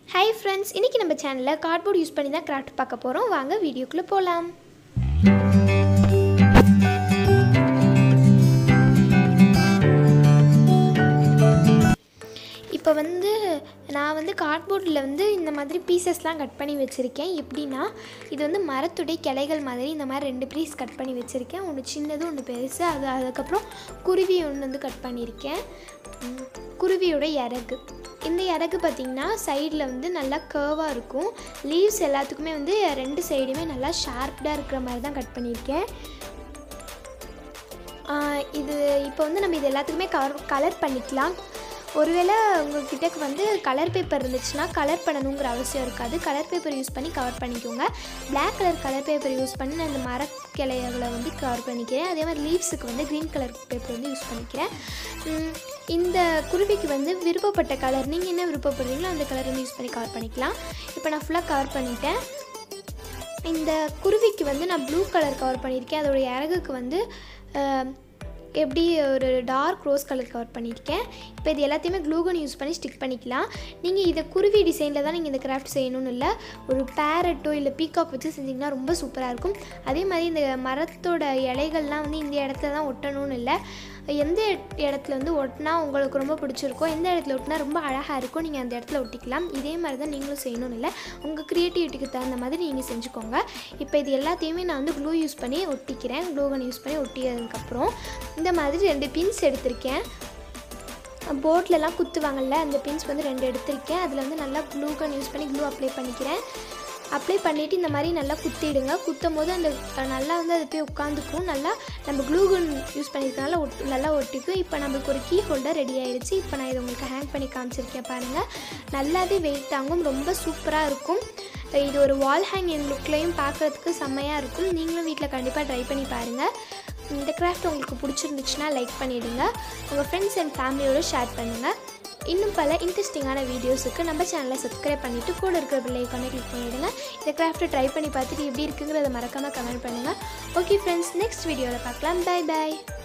hi friends இன்றைக்கி நம்ம சேனலில் கார்ட்போர்ட் யூஸ் பண்ணி தான் கிராஃப்ட் பார்க்க போகிறோம் வாங்க வீடியோக்குள்ளே போகலாம் இப்போ வந்து நான் வந்து கார்ட்போர்டில் வந்து இந்த மாதிரி பீசஸ்லாம் கட் பண்ணி வச்சுருக்கேன் எப்படின்னா இது வந்து மரத்துடைய கிளைகள் மாதிரி இந்த மாதிரி ரெண்டு பீஸ் கட் பண்ணி வச்சுருக்கேன் ஒன்று சின்னது ஒன்று பெருசு அது அதுக்கப்புறம் குருவி ஒன்று வந்து கட் பண்ணியிருக்கேன் உம், குருவியோட இறகு இந்த இறகு பார்த்திங்கன்னா சைடில் வந்து நல்லா கேர்வாக இருக்கும் லீவ்ஸ் எல்லாத்துக்குமே வந்து ரெண்டு சைடுமே நல்லா ஷார்ப்டாக இருக்கிற மாதிரி தான் கட் பண்ணியிருக்கேன் ஆஹ் இது இப்போ வந்து நம்ம இது எல்லாத்துக்குமே கலர் கலர் பண்ணிக்கலாம் ஒருவேளை உங்ககிட்ட வந்து கலர் பேப்பர் இருந்துச்சுன்னா கலர் பண்ணணுங்கிற அவசியம் இருக்காது கலர் பேப்பர் யூஸ் பண்ணி கவர் பண்ணிக்கோங்க Black colour colour paper use பண்ணி நான் இந்த மரக்கிளைகளை வந்து கவர் பண்ணிக்கிறேன் அதே மாதிரி லீவ்ஸுக்கு வந்து க்ரீன் கலர் பேப்பர் வந்து யூஸ் பண்ணிக்கிறேன் உம், இந்த குருவிக்கு வந்து விருப்பப்பட்ட கலர் நீங்கள் என்ன விருப்பப்படுறீங்களோ அந்த கலர் வந்து யூஸ் பண்ணி கவர் பண்ணிக்கலாம் இப்போ நான் ஃபுல்லாக கவர் பண்ணிட்டேன் இந்த குருவிக்கு வந்து நான் ப்ளூ கலர் கவர் பண்ணியிருக்கேன் அதோடைய இறகுக்கு வந்து அஹ், எப்படி ஒரு டார்க் ரோஸ் கலர் கவர் பண்ணியிருக்கேன் இப்போ இது எல்லாத்தையுமே க்ளூகன் யூஸ் பண்ணி ஸ்டிக் பண்ணிக்கலாம் நீங்கள் இதை குருவி டிசைனில் தான் நீங்கள் இந்த கிராஃப்ட் செய்யணும்னு இல்லை ஒரு பேரட்டோ இல்லை பீகாக் வச்சு செஞ்சிங்கன்னா ரொம்ப சூப்பராக இருக்கும் அதே மாதிரி இந்த மரத்தோட இலைகள்லாம் வந்து இந்த இடத்துல தான் ஒட்டணும்னு இல்லை எந்த இடத்துல வந்து ஒட்டினா உங்களுக்கு ரொம்ப பிடிச்சிருக்கோ எந்த இடத்துல ஒட்டினா ரொம்ப அழகாக இருக்கும் நீங்கள் அந்த இடத்துல ஒட்டிக்கலாம் இதே மாதிரி தான் நீங்களும் செய்யணும்னு இல்லை உங்கள் க்ரியேட்டிவிட்டிக்கு தகுந்த மாதிரி நீங்கள் செஞ்சுக்கோங்க இப்போ இது எல்லாத்தையுமே நான் வந்து க்ளூ யூஸ் பண்ணி ஒட்டிக்கிறேன் க்ளூகன் யூஸ் பண்ணி ஒட்டியதுக்கப்புறம் இந்த மாதிரி ரெண்டு பின்ஸ் எடுத்திருக்கேன் போர்ட்லலாம் குத்துவாங்கல்ல அந்த பின்ஸ் வந்து ரெண்டு எடுத்திருக்கேன் அதில் வந்து நல்லா க்ளூ கன் யூஸ் பண்ணி க்ளூ அப்ளை பண்ணிக்கிறேன் அப்ளை பண்ணிவிட்டு இந்த மாதிரி நல்லா குத்திடுங்க குத்தும் போது அந்த அஹ், நல்லா வந்து அது போய் உட்காந்துக்கும் நல்லா நம்ம க்ளூ கன் யூஸ் பண்ணியிருக்கனால ஒட் நல்லா ஒட்டிக்கும் இப்போ நம்மளுக்கு ஒரு கீ ஹோல்டர் ரெடி ஆயிடுச்சு இப்போ நான் இதை உங்களுக்கு ஹேங் பண்ணி காமிச்சிருக்கேன் பாருங்கள் நல்லாவே வெயிட் தாங்கும் ரொம்ப சூப்பராக இருக்கும் இது ஒரு வால் ஹேங்கிங் லுக்லேயும் பார்க்குறதுக்கு செம்மையாக இருக்கும் நீங்களும் வீட்டில் கண்டிப்பாக ட்ரை பண்ணி பாருங்கள் இந்த கிராஃப்ட் உங்களுக்கு பிடிச்சிருந்துச்சுன்னா லைக் பண்ணிவிடுங்க உங்கள் ஃப்ரெண்ட்ஸ் அண்ட் ஃபேமிலியோட ஷேர் பண்ணுங்கள் இன்னும் பல இன்ட்ரெஸ்டிங்கான வீடியோஸுக்கு நம்ம சேனலை சப்ஸ்கிரைப் பண்ணிவிட்டு கூட இருக்கிற பில் ஐக்கானை கிளிக் பண்ணிவிடுங்க இந்த கிராஃப்ட்டை ட்ரை பண்ணி பார்த்துட்டு எப்படி இருக்குங்கிறத மறக்காமல் கமெண்ட் பண்ணுங்கள் ஓகே ஃப்ரெண்ட்ஸ் நெக்ஸ்ட் வீடியோவில் பார்க்கலாம் பை பை